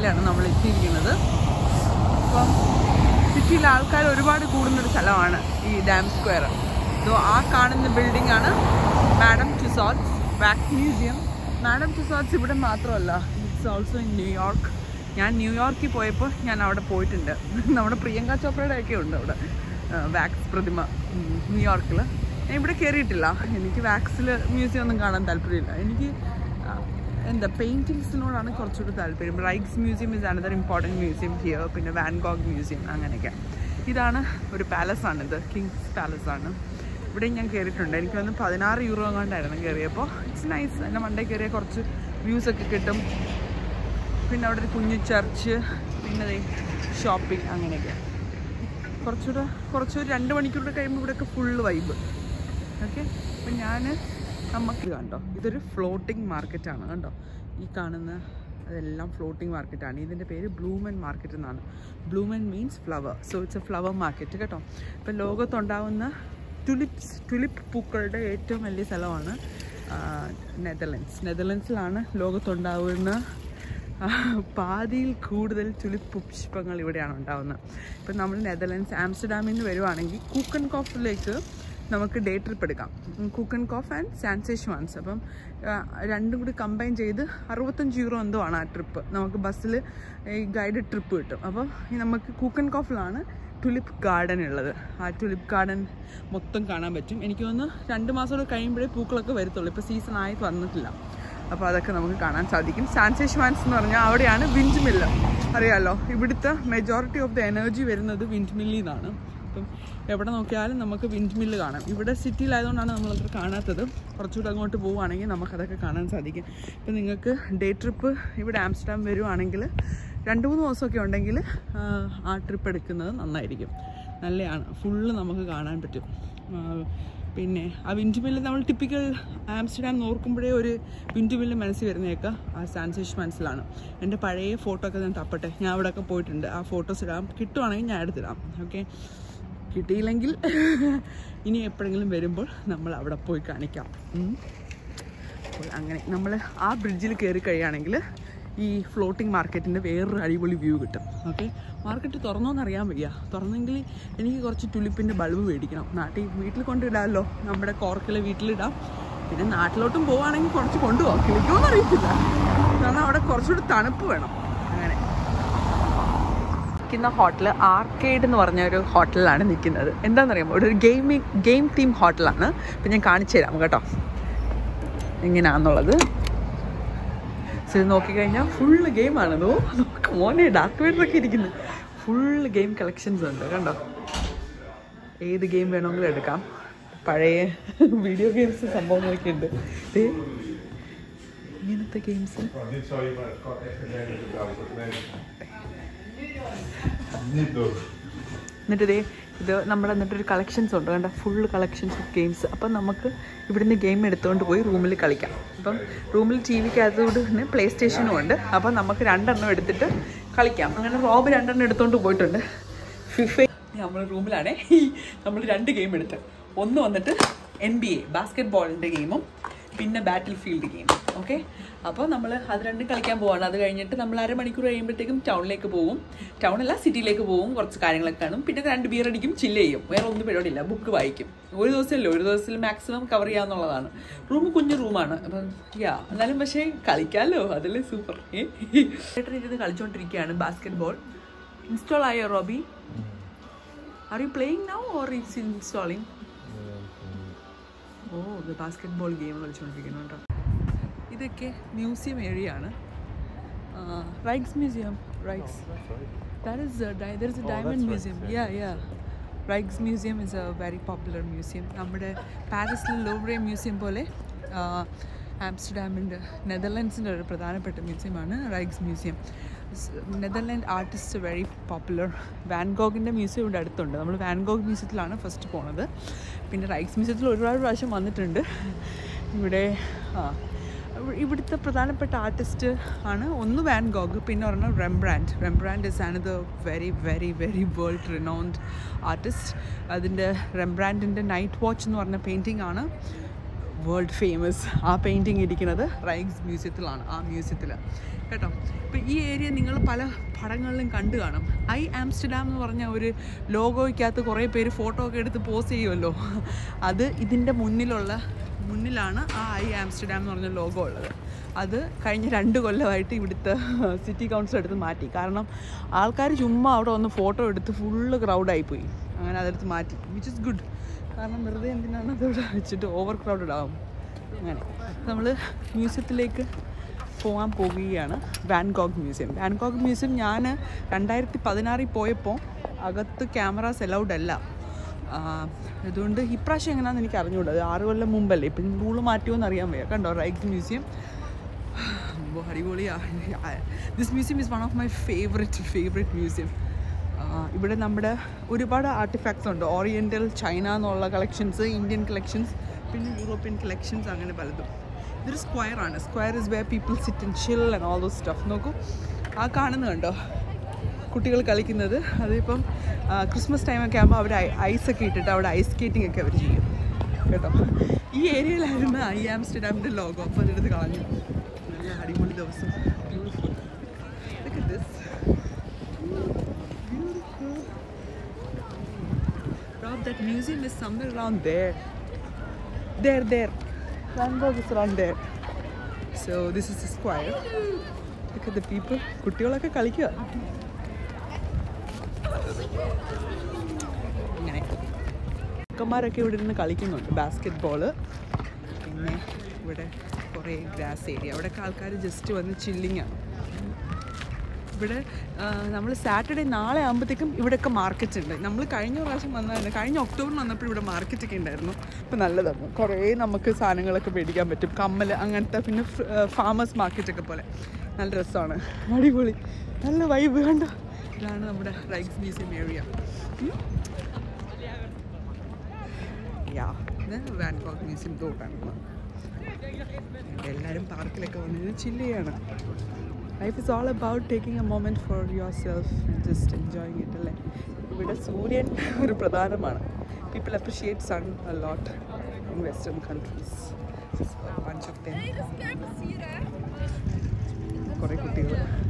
Speaker 1: സ്ക്വയറിലാണ് നമ്മൾ എത്തിയിരിക്കുന്നത് അപ്പം സിറ്റിയിൽ ആൾക്കാർ ഒരുപാട് കൂടുന്നൊരു സ്ഥലമാണ് ഈ ഡാം സ്ക്വയർ സോ ആ കാണുന്ന ബിൽഡിംഗ് ആണ് Madame Tussauds wax museum Madame Tussauds ഇവിടെ മാത്രമല്ല ഇറ്റ്സ് ഓൾസോ ഇൻ ന്യൂയോർക്ക് ഞാൻ ന്യൂയോർക്കിൽ പോയപ്പോൾ ഞാൻ അവിടെ പോയിട്ടുണ്ട് നമ്മുടെ പ്രിയങ്ക ചോപ്രയുടെ ഒക്കെ ഉണ്ട് അവിടെ വാക്സ് പ്രതിമ ഉം, ന്യൂയോർക്കിൽ ഞാൻ ഇവിടെ കയറിയിട്ടില്ല എനിക്ക് വാക്സിൽ മ്യൂസിയം ഒന്നും കാണാൻ താല്പര്യമില്ല എനിക്ക് ആ, എന്താ പെയിൻറ്റിങ്സിനോടാണ് കുറച്ചുകൂടി താല്പര്യം Rijks museum is another important museum here പിന്നെ വാൻഗോഗ് മ്യൂസിയം അങ്ങനെയൊക്കെ ഇതാണ് ഒരു പാലസാണ് ഇത് കിങ്സ് പാലസ് ആണ് ഇവിടെ ഞാൻ കയറിയിട്ടുണ്ട് എനിക്ക് വന്ന് പതിനാറ് യൂറോ കൊണ്ടായിരുന്നു കയറിയപ്പോൾ ഇറ്റ്സ് നൈസ് എൻ്റെ മണ്ടേ കയറിയ കുറച്ച് വ്യൂസ് ഒക്കെ കിട്ടും പിന്നെ അവിടെ ഒരു കുഞ്ഞു ചർച്ച് പിന്നെ ഷോപ്പിംഗ് അങ്ങനെയൊക്കെ കുറച്ചുകൂടെ കുറച്ചൊരു രണ്ട് മണിക്കൂർ കഴിയുമ്പോൾ ഇവിടെയൊക്കെ ഫുള്ള് വൈബ് ഓക്കെ അപ്പം ഞാൻ നമുക്ക് കണ്ടോ ഇതൊരു ഫ്ലോട്ടിംഗ് മാർക്കറ്റാണ് കണ്ടോ ഈ കാണുന്ന അതെല്ലാം ഫ്ലോട്ടിംഗ് മാർക്കറ്റാണ് ഇതിൻ്റെ പേര് ബ്ലൂമൻ മാർക്കറ്റ് എന്നാണ് Bloemen means flower so it's a flower market കേട്ടോ ഇപ്പം ലോകത്തുണ്ടാവുന്ന ടുലിപ്സ് ടുലിപ്പ് പൂക്കളുടെ ഏറ്റവും വലിയ സ്ഥലമാണ് നെതർലൻഡ്സ് നെതർലൻഡ്സിലാണ് ലോകത്തുണ്ടാവുന്ന ആ, പാതിയിൽ കൂടുതൽ ടുലിപ്പ് പുഷ്പങ്ങൾ ഇവിടെയാണ് ഉണ്ടാവുന്നത് ഇപ്പം നമ്മൾ നെതർലൻഡ്സ് ആംസ്റ്റർഡാമിൽ നിന്ന് വരുവാണെങ്കിൽ കൂക്കൻ കോഫിലേക്ക് നമുക്ക് ഡേ ട്രിപ്പ് എടുക്കാം ഉം, കൂക്കൻ കോഫ് ആൻഡ് സാൻസേഷ്വാൻസ് അപ്പം ആ, രണ്ടും കൂടി കമ്പൈൻ ചെയ്ത് അറുപത്തഞ്ച് യൂറോ എന്തോ ആണ് ആ ട്രിപ്പ് നമുക്ക് ബസ്സിൽ ഈ ഗൈഡഡ് ട്രിപ്പ് കിട്ടും അപ്പം ഈ നമുക്ക് കൂക്കൻ കോഫിലാണ് ടുലിപ്പ് ഗാർഡൻ ഉള്ളത് ആ ടുലിപ്പ് ഗാർഡൻ മൊത്തം കാണാൻ പറ്റും എനിക്ക് തോന്നുന്നു രണ്ട് മാസം കൂടെ കഴിയുമ്പോഴേ പൂക്കളൊക്കെ വരത്തുള്ളൂ ഇപ്പോൾ സീസൺ ആയി വന്നിട്ടില്ല അപ്പോൾ അതൊക്കെ നമുക്ക് കാണാൻ സാധിക്കും സാൻസേഷ്വാൻസ് എന്ന് പറഞ്ഞാൽ അവിടെയാണ് വിൻഡ് മില്ല് അറിയാലോ ഇവിടുത്തെ മെജോറിറ്റി ഓഫ് ദ എനർജി വരുന്നത് വിൻഡ് മില്ലിൽ നിന്നാണ് അപ്പം എവിടെ നോക്കിയാലും നമുക്ക് വിൻഡ് മില്ല് കാണാം ഇവിടെ സിറ്റിയിലായതുകൊണ്ടാണ് നമ്മളത് കാണാത്തത് കുറച്ചുകൂടെ അങ്ങോട്ട് പോവുകയാണെങ്കിൽ നമുക്കതൊക്കെ കാണാൻ സാധിക്കും ഇപ്പം നിങ്ങൾക്ക് ഡേ ട്രിപ്പ് ഇവിടെ ആംസ്റ്റർഡാം വരുവാണെങ്കിൽ രണ്ട് മൂന്ന് ദിവസമൊക്കെ ഉണ്ടെങ്കിൽ ആ, ആ ട്രിപ്പ് എടുക്കുന്നത് നന്നായിരിക്കും നല്ലതാണ് ഫുള്ള് നമുക്ക് കാണാൻ പറ്റും ആ, പിന്നെ ആ വിൻഡ് മില്ല് നമ്മൾ ടിപ്പിക്കൽ ആംസ്റ്റർഡാം നോക്കുമ്പോഴേ ഒരു വിൻഡ് മില്ല് മനസ്സിൽ വരുന്നേക്കുക ആ സാൻസേഷ് മനസ്സിലാണ് എൻ്റെ പഴയ ഫോട്ടോ ഒക്കെ ഞാൻ തപ്പട്ടെ ഞാൻ അവിടെയൊക്കെ പോയിട്ടുണ്ട് ആ ഫോട്ടോസ് ഇടാം കിട്ടുവാണെങ്കിൽ ഞാൻ എടുത്തിടാം ഓക്കെ കിട്ടിയില്ലെങ്കിൽ ഇനി എപ്പോഴെങ്കിലും വരുമ്പോൾ നമ്മൾ അവിടെ പോയി കാണിക്കാം ഉം. അപ്പോൾ അങ്ങനെ നമ്മൾ ആ ബ്രിഡ്ജിൽ കയറി കഴിയുകയാണെങ്കിൽ ഈ ഫ്ലോട്ടിംഗ് മാർക്കറ്റിൻ്റെ വേറൊരു അടിപൊളി വ്യൂ കിട്ടും ഓക്കെ മാർക്കറ്റ് തുറന്നോന്ന് അറിയാൻ വയ്യ തുറന്നെങ്കിൽ എനിക്ക് കുറച്ച് ടുലിപ്പിൻ്റെ ബൾബ് മേടിക്കണം നാട്ടിൽ വീട്ടിൽ കൊണ്ടിടാമല്ലോ നമ്മുടെ കോർക്കിലെ വീട്ടിലിടാം പിന്നെ നാട്ടിലോട്ടും പോവുകയാണെങ്കിൽ കുറച്ച് കൊണ്ടുപോകാം കിളിക്കുമെന്ന് അറിയത്തില്ല കാരണം അവിടെ കുറച്ചുകൂടി തണുപ്പ് വേണം അങ്ങനെ നിൽക്കുന്ന ഹോട്ടൽ ആർക്കേഡ് എന്ന് പറഞ്ഞ ഒരു ഹോട്ടലിലാണ് നിൽക്കുന്നത് എന്താണെന്നറിയാമോ ഇവിടെ ഒരു ഗെയിമിംഗ് ഗെയിം തീം ഹോട്ടലാണ് ഇപ്പം ഞാൻ കാണിച്ചു തരാം കേട്ടോ എങ്ങനെയാണെന്നുള്ളത് സോ ഇത് നോക്കിക്കഴിഞ്ഞാൽ ഫുള്ള് ഗെയിമാണതോ നോക്ക് മോനെ ഡാർക്ക് വേഡറൊക്കെ ഇരിക്കുന്നു ഫുള്ള് ഗെയിം കളക്ഷൻസ് ഉണ്ട് കണ്ടോ ഏത് ഗെയിം വേണമെങ്കിലും എടുക്കാം പഴയ വീഡിയോ ഗെയിംസ് സംഭവങ്ങളൊക്കെ ഉണ്ട് ദേ, ഇങ്ങനത്തെ games
Speaker 2: Oh, dit zou je maar het kan echt geen hele gebruiken. Nee. Niet doen.
Speaker 1: എന്നിട്ട് ഇതേ ഇത് നമ്മുടെ എന്നിട്ട് ഒരു കളക്ഷൻസ് ഉണ്ട് കണ്ട ഫുൾ കളക്ഷൻസ് ഓഫ് ഗെയിംസ് അപ്പം നമുക്ക് ഇവിടുന്ന് ഗെയിം എടുത്തുകൊണ്ട് പോയി റൂമിൽ കളിക്കാം അപ്പം റൂമിൽ ടി വിക്കകത്തോട് തന്നെ പ്ലേ സ്റ്റേഷനും ഉണ്ട് അപ്പം നമുക്ക് രണ്ടെണ്ണം എടുത്തിട്ട് കളിക്കാം അങ്ങനെ റോബ് രണ്ടെണ്ണം എടുത്തുകൊണ്ട് പോയിട്ടുണ്ട് ഫിഫ നമ്മൾ റൂമിലാണേ നമ്മൾ രണ്ട് ഗെയിം എടുത്ത് ഒന്ന് വന്നിട്ട് എൻ ബി എ ബാസ്കറ്റ് ബോളിൻ്റെ ഗെയിമും പിന്നെ ബാറ്റിൽ ഫീൽഡ് ഗെയിം ഓക്കെ അപ്പോൾ നമ്മൾ അത് രണ്ടും കളിക്കാൻ പോവാണ് അത് കഴിഞ്ഞിട്ട് നമ്മൾ അരമണിക്കൂർ കഴിയുമ്പോഴത്തേക്കും ടൗണിലേക്ക് പോകും ടൗണല്ല സിറ്റിയിലേക്ക് പോകും കുറച്ച് കാര്യങ്ങളൊക്കെ കാണും പിന്നെ രണ്ട് ബിയർ അടിക്കും ചില്ല് ചെയ്യും വേറെ ഒന്നും പരിപാടിയില്ല ബുക്ക് വായിക്കും ഒരു ദിവസമല്ലേ ഒരു ദിവസത്തിൽ മാക്സിമം കവർ ചെയ്യാന്നുള്ളതാണ് റൂം കുഞ്ഞു റൂമാണ് അപ്പം യാ എന്നാലും പക്ഷേ കളിക്കാമല്ലോ അതല്ലേ സൂപ്പർ ചേട്ടൻ ഇരുന്ന് കളിച്ചുകൊണ്ടിരിക്കുകയാണ് ബാസ്കറ്റ് ബോൾ ഇൻസ്റ്റാൾ ആയോ Robbie are you playing now or it's installing ഓ ഇത് ബാസ്കറ്റ് ബോൾ ഗെയിം കളിച്ചുകൊണ്ടിരിക്കുന്നു കേട്ടോ ഇതൊക്കെ മ്യൂസിയം ഏരിയ ആണ് Rijks museum Rijks that is there is a diamond museum yeah yeah Rijks museum is a very popular museum നമ്മുടെ പാരീസിലെ Louvre museum പോലെ ആംസ്റ്റർഡാമിൻ്റെ നെതർലാൻഡ്സിൻ്റെ ഒരു പ്രധാനപ്പെട്ട മ്യൂസിയമാണ് Rijks museum Netherland artist very popular വാൻഗോഗിൻ്റെ മ്യൂസിയം ഇവിടെ അടുത്തുണ്ട് നമ്മൾ വാൻഗോഗ് മ്യൂസിയത്തിലാണ് ഫസ്റ്റ് പോണത് പിന്നെ റൈഗ്സ് മ്യൂസിയത്തിൽ ഒരുപാട് പ്രാവശ്യം വന്നിട്ടുണ്ട് ഇവിടെ ആ ഇവ- ഇവിടുത്തെ പ്രധാനപ്പെട്ട ആർട്ടിസ്റ്റ് ആണ് ഒന്ന് വാൻ ഗോഗ് പിന്നെ ഒരെണ്ണം റെംബ്രാൻഡ് റെംബ്രാൻഡ് ഇസ് ആണ് the very very very world renowned artist അതിൻ്റെ റെംബ്രാൻഡിൻ്റെ നൈറ്റ് വാച്ച് എന്ന് പറഞ്ഞ പെയിൻറ്റിംഗ് ആണ് വേൾഡ് ഫേമസ് ആ പെയിൻറ്റിങ് ഇരിക്കുന്നത് റൈഗ്സ് മ്യൂസിയത്തിലാണ് ആ മ്യൂസിയത്തിൽ കേട്ടോ ഇപ്പോൾ ഈ ഏരിയ നിങ്ങൾ പല പടങ്ങളിലും കണ്ടു കാണും ഐ ആംസ്റ്റർഡാം എന്ന് പറഞ്ഞ ഒരു ലോഗോയ്ക്കകത്ത് കുറേ പേര് ഫോട്ടോ ഒക്കെ എടുത്ത് പോസ്റ്റ് ചെയ്യുമല്ലോ അത് ഇതിൻ്റെ മുന്നിലുള്ള മുന്നിലാണ് ആ ഐ ആംസ്റ്റർഡാം എന്ന് പറഞ്ഞ ലോഗോ ഉള്ളത് അത് കഴിഞ്ഞ രണ്ട് കൊല്ലമായിട്ട് ഇവിടുത്തെ സിറ്റി കൗൺസിൽ എടുത്ത് മാറ്റി കാരണം ആൾക്കാർ ചുമ്മാ അവിടെ വന്ന് ഫോട്ടോ എടുത്ത് ഫുള്ള് ക്രൗഡായിപ്പോയി അങ്ങനെ അതെടുത്ത് മാറ്റി വിച്ച് ഇസ് ഗുഡ് കാരണം വെറുതെ എന്തിനാണ് അതവിടെ വെച്ചിട്ട് ഓവർ ക്രൗഡഡ് ആവും അങ്ങനെ നമ്മൾ മ്യൂസിയത്തിലേക്ക് പോകാൻ പോവുകയാണ് വാൻകോക്ക് മ്യൂസിയം വാൻകോക്ക് മ്യൂസിയം ഞാൻ രണ്ടായിരത്തി പതിനാറിൽ പോയപ്പോൾ അകത്ത് ക്യാമറാസ് അലൗഡ് അല്ല ആ, അതുകൊണ്ട് ഇപ്രാവശ്യം എങ്ങനെയാണെന്ന് എനിക്ക് അറിഞ്ഞുകൂടാ അത് ആറ് കൊല്ലം മുമ്പല്ലേ ഇപ്പം റൂള് മാറ്റുമോ അറിയാൻ വയ്യ കണ്ടോ റൈക്സ് മ്യൂസിയം അമ്പോ അടിപൊളിയാ this museum is one of my favourite favourite museum ഇവിടെ നമ്മുടെ ഒരുപാട് ആർട്ടിഫാക്ട്സ് ഉണ്ട് ഓറിയൻ്റൽ ചൈന എന്നുള്ള കളക്ഷൻസ് ഇന്ത്യൻ കളക്ഷൻസ് പിന്നെ യൂറോപ്യൻ കളക്ഷൻസ് അങ്ങനെ പലതും ഇതൊരു സ്ക്വയർ ആണ് square is where people sit and chill and all those stuff നോക്കൂ ആ കാണുന്നത് കണ്ടോ കുട്ടികൾ കളിക്കുന്നത് അതിപ്പം ക്രിസ്മസ് ടൈമൊക്കെ ആകുമ്പോൾ അവിടെ ഐസ് ഒക്കെ ഇട്ടിട്ട് അവിടെ ഐസ് സ്കേറ്റിംഗ് ഒക്കെ അവർ ചെയ്യും കേട്ടോ ഈ ഏരിയയിലായിരുന്നു ഐ ആംസ്റ്റർഡാമിൻ്റെ ലോഗോ അപ്പോൾ അതെടുത്ത് കളഞ്ഞു നല്ല അടിപൊളി ദിവസം beautiful Look at this. Beautiful. Rob, that museum is somewhere around there. There, there. Vanguard is around there. So this is the square. Look at the people. കുട്ടികളൊക്കെ കളിക്കുക ഇങ്ങനെ ചെക്കന്മാരൊക്കെ ഇവിടെ ഇരുന്ന് കളിക്കുന്നുണ്ട് ബാസ്കറ്റ് ബോള് പിന്നെ ഇവിടെ കുറേ ഗ്രാസ് ഏരിയ അവിടെയൊക്കെ ആൾക്കാർ ജസ്റ്റ് വന്ന് ചില്ലിങ് ആണ് ഇവിടെ നമ്മൾ സാറ്റർഡേ നാളെ ആകുമ്പോഴത്തേക്കും ഇവിടെയൊക്കെ മാർക്കറ്റ് ഉണ്ട് നമ്മൾ കഴിഞ്ഞ പ്രാവശ്യം വന്നതാണ് കഴിഞ്ഞ ഒക്ടോബറിൽ വന്നപ്പോൾ ഇവിടെ മാർക്കറ്റൊക്കെ ഉണ്ടായിരുന്നു അപ്പോൾ നല്ലതാണ് കുറേ നമുക്ക് സാധനങ്ങളൊക്കെ മേടിക്കാൻ പറ്റും കമ്മൽ അങ്ങനത്തെ പിന്നെ ഫാമേഴ്സ് മാർക്കറ്റൊക്കെ പോലെ നല്ല രസമാണ് അടിപൊളി നല്ല വൈബ് കണ്ടോ ഇതാണ് നമ്മുടെ റൈക്സ് മ്യൂസിയം ഏരിയ യാ ഇത് വാൻകോക്ക് മ്യൂസിയം തോട്ടാണ് എല്ലാവരും പാർക്കിലൊക്കെ വന്നിരുന്ന് ചില്ല് ചെയ്യാണ് life is all about taking a moment for yourself just enjoying it അല്ലേ ഇവിടെ സൂര്യൻ ഒരു പ്രധാനമാണ് people appreciate sun a lot in western countries bunch of them കുറേ കുട്ടികൾ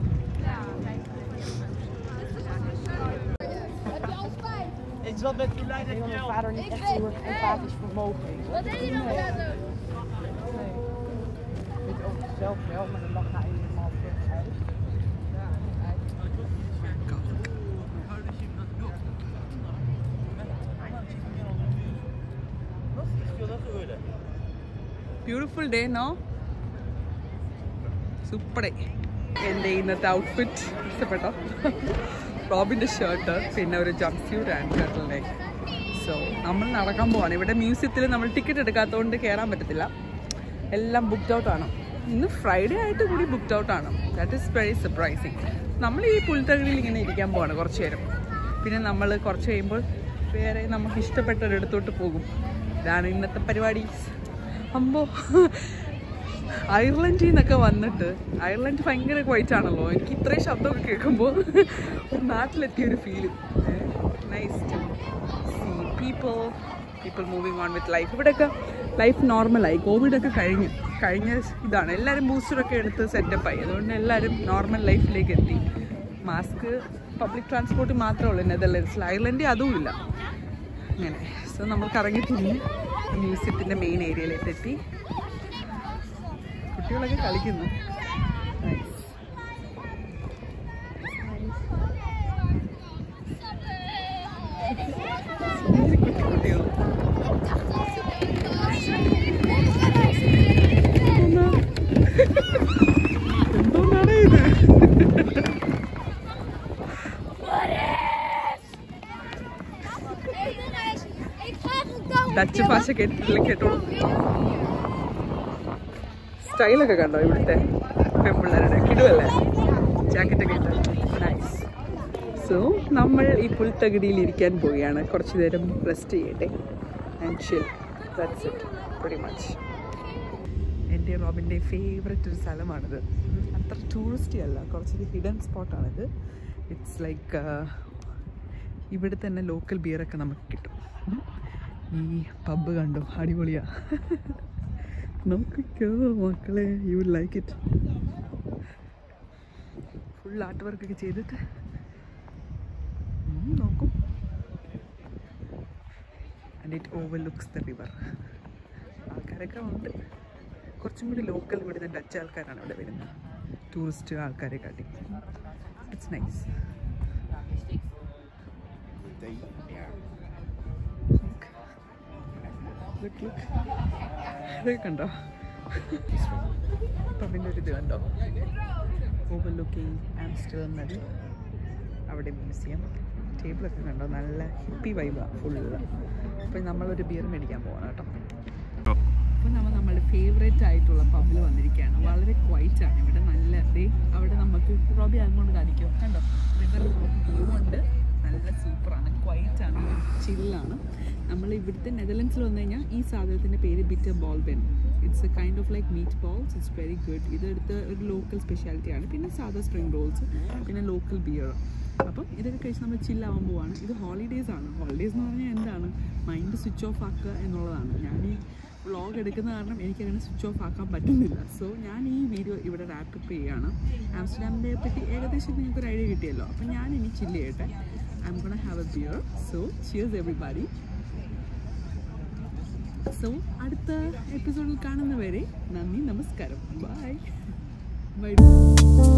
Speaker 3: Ik zat met die lijn en mijn vader niet echt heel erg empathisch vermogen.
Speaker 4: Wat deed je nou verder?
Speaker 3: Nee. Weet je over zichzelf wel, maar dan lag hij helemaal terug uit.
Speaker 1: Beautiful day no super എൻ്റെ ഇന്നത്തെ outfit ഇഷ്ടപ്പെട്ടോ റോബിൻ്റെ shirt പിന്നെ ഒരു jumpsuit and turtleneck so നമ്മൾ നടക്കാൻ പോവാണ് ഇവിടെ മ്യൂസിയത്തിൽ നമ്മൾ ടിക്കറ്റ് എടുക്കാത്തതുകൊണ്ട് കയറാൻ പറ്റത്തില്ല എല്ലാം ബുക്ക്ഡ് ഔട്ട് ആണ് ഇന്ന് ഫ്രൈഡേ ആയിട്ട് കൂടി ബുക്ക്ഡ് ഔട്ട് ആണ് ദാറ്റ് ഈസ് വെരി സർപ്രൈസിങ് നമ്മൾ ഈ പുൽത്തകളിൽ ഇങ്ങനെ ഇരിക്കാൻ പോവാണ് കുറച്ച് നേരം പിന്നെ നമ്മൾ കുറച്ച് കഴിയുമ്പോൾ വേറെ നമുക്ക് ഇഷ്ടപ്പെട്ട ഒരിടത്തോട്ട് പോകും ഇതാണ് ഇന്നത്തെ പരിപാടി അമ്പോ അയർലൻഡിൽ നിന്നൊക്കെ വന്നിട്ട് അയർലൻഡ് ഭയങ്കര ക്വൈറ്റ് ആണല്ലോ എനിക്ക് ഇത്രയും ശബ്ദമൊക്കെ കേൾക്കുമ്പോൾ ഒരു നാട്ടിലെത്തിയ ഒരു feel nice to see people people moving on with life ഇവിടെയൊക്കെ ലൈഫ് നോർമലായി കോവിഡൊക്കെ കഴിഞ്ഞു കഴിഞ്ഞ ഇതാണ് എല്ലാവരും ബൂസ്റ്ററൊക്കെ എടുത്ത് സെറ്റപ്പായി അതുകൊണ്ട് എല്ലാവരും നോർമൽ ലൈഫിലേക്ക് എത്തി മാസ്ക് പബ്ലിക് ട്രാൻസ്പോർട്ട് മാത്രമേ ഉള്ളൂ നെതർലൻഡ്സിൽ അയർലൻഡിൽ അതുമില്ല അങ്ങനെ സോ നമ്മൾ കറങ്ങി തിരിഞ്ഞ് മ്യൂസിയത്തിൻ്റെ മെയിൻ ഏരിയയിലേക്ക് എത്തി കുട്ടികളൊക്കെ കളിക്കുന്നു Nice. കുട്ടി കുട്ടികൾ എന്തോന്നാണ് ഇത്
Speaker 4: Hey jongens, ik ga vandaag
Speaker 1: Dutch ഭാഷ കേട്ടിട്ടില്ല കേട്ടോളൂ സ്റ്റൈലൊക്കെ കണ്ടോ ഇവിടുത്തെ പെൺപിള്ളേരുടെ കിടുവല്ലേ ജാക്കറ്റൊക്കെ ഇട്ട് നൈസ് സോ നമ്മൾ ഈ പുൽത്തകിടിയിൽ ഇരിക്കാൻ പോവുകയാണ് കുറച്ച് നേരം റെസ്റ്റ് ചെയ്യട്ടെ and chill that's it very much എൻ്റെ റോബിൻ്റെ ഫേവററ്റ് ഒരു സ്ഥലമാണിത് അത്ര ടൂറിസ്റ്റി അല്ല കുറച്ചൊരു ഹിഡൻ സ്പോട്ടാണിത് ഇറ്റ്സ് ലൈക്ക് ഇവിടെ തന്നെ ലോക്കൽ ബിയറൊക്കെ നമുക്ക് കിട്ടും ഉം. ഈ പബ്ബ് കണ്ടോ അടിപൊളിയാ നോക്കിക്കോ മക്കളെ you like it full art വർക്കൊക്കെ ചെയ്തിട്ട് ഉം, നോക്കും and it overlooks the river ആൾക്കാരൊക്കെ ഉണ്ട് കുറച്ചും കൂടി ലോക്കൽ ഇവിടുന്ന് ഡച്ച് ആൾക്കാരാണ് ഇവിടെ വരുന്നത് ടൂറിസ്റ്റ് ആൾക്കാരെ കാട്ടി ഇറ്റ്സ് നൈസ് ലുക്ക് ലുക്ക് ഇതൊക്കെ കണ്ടോ അപ്പം പിന്നെ ഒരു ഇത് കണ്ടോ ഓവർ ലുക്കിംഗ് ആംസ്റ്റർ നദി അവിടെ മ്യൂസിയം ടേബിളൊക്കെ കണ്ടോ നല്ല ഹിപ്പി വൈബാണ് ഫുള്ള് അപ്പോൾ നമ്മളൊരു ബിയർ മേടിക്കാൻ പോകണം കേട്ടോ അപ്പോൾ നമ്മൾ നമ്മുടെ ഫേവറേറ്റ് ആയിട്ടുള്ള പബ്ബിൽ വന്നിരിക്കുകയാണ് വളരെ ക്വൈറ്റ് ആണ് ഇവിടെ നല്ല ഡേ അവിടെ നമുക്ക് റോബി അങ്ങോട്ട് കാണിക്കും കണ്ടോ റിവർ വ്യൂ ഉണ്ട് നല്ല സൂപ്പറാണ് ക്വൈറ്റ് ആണ് ചില്ലാണ് നമ്മൾ ഇവിടുത്തെ നെതർലൻഡ്സിൽ വന്നു കഴിഞ്ഞാൽ ഈ സാധനത്തിൻ്റെ പേര് bitterballen it's a kind of like meatballs it's very good ഇതെടുത്ത് ഒരു ലോക്കൽ സ്പെഷ്യാലിറ്റി ആണ് പിന്നെ സാധാ സ്പ്രിംഗ് റോൾസ് പിന്നെ ലോക്കൽ ബിയർ അപ്പം ഇതൊക്കെ കഴിച്ച് നമ്മൾ ചില്ലാവാൻ പോവാണ് ഇത് ഹോളിഡേയ്സ് ആണ് ഹോളിഡേയ്സ് എന്ന് പറഞ്ഞാൽ എന്താണ് മൈൻഡ് സ്വിച്ച് ഓഫ് ആക്കുക എന്നുള്ളതാണ് ഞാൻ ഈ വ്ളോഗ് എടുക്കുന്ന കാരണം എനിക്കങ്ങനെ സ്വിച്ച് ഓഫ് ആക്കാൻ പറ്റുന്നില്ല സോ ഞാൻ ഈ വീഡിയോ ഇവിടെ റാപ്പപ്പ് ചെയ്യുകയാണ് ആംസ്റ്റർഡാമിനെ പറ്റി ഏകദേശം നിങ്ങൾക്ക് ഒരു ഐഡിയ കിട്ടിയല്ലോ അപ്പം ഞാൻ ഇനി ചില്ല് ചെയ്യട്ടെ I'm gonna have a beer so cheers everybody so അടുത്ത എപ്പിസോഡിൽ കാണുന്നവരെ നന്ദി നമസ്കാരം ബൈ ബൈ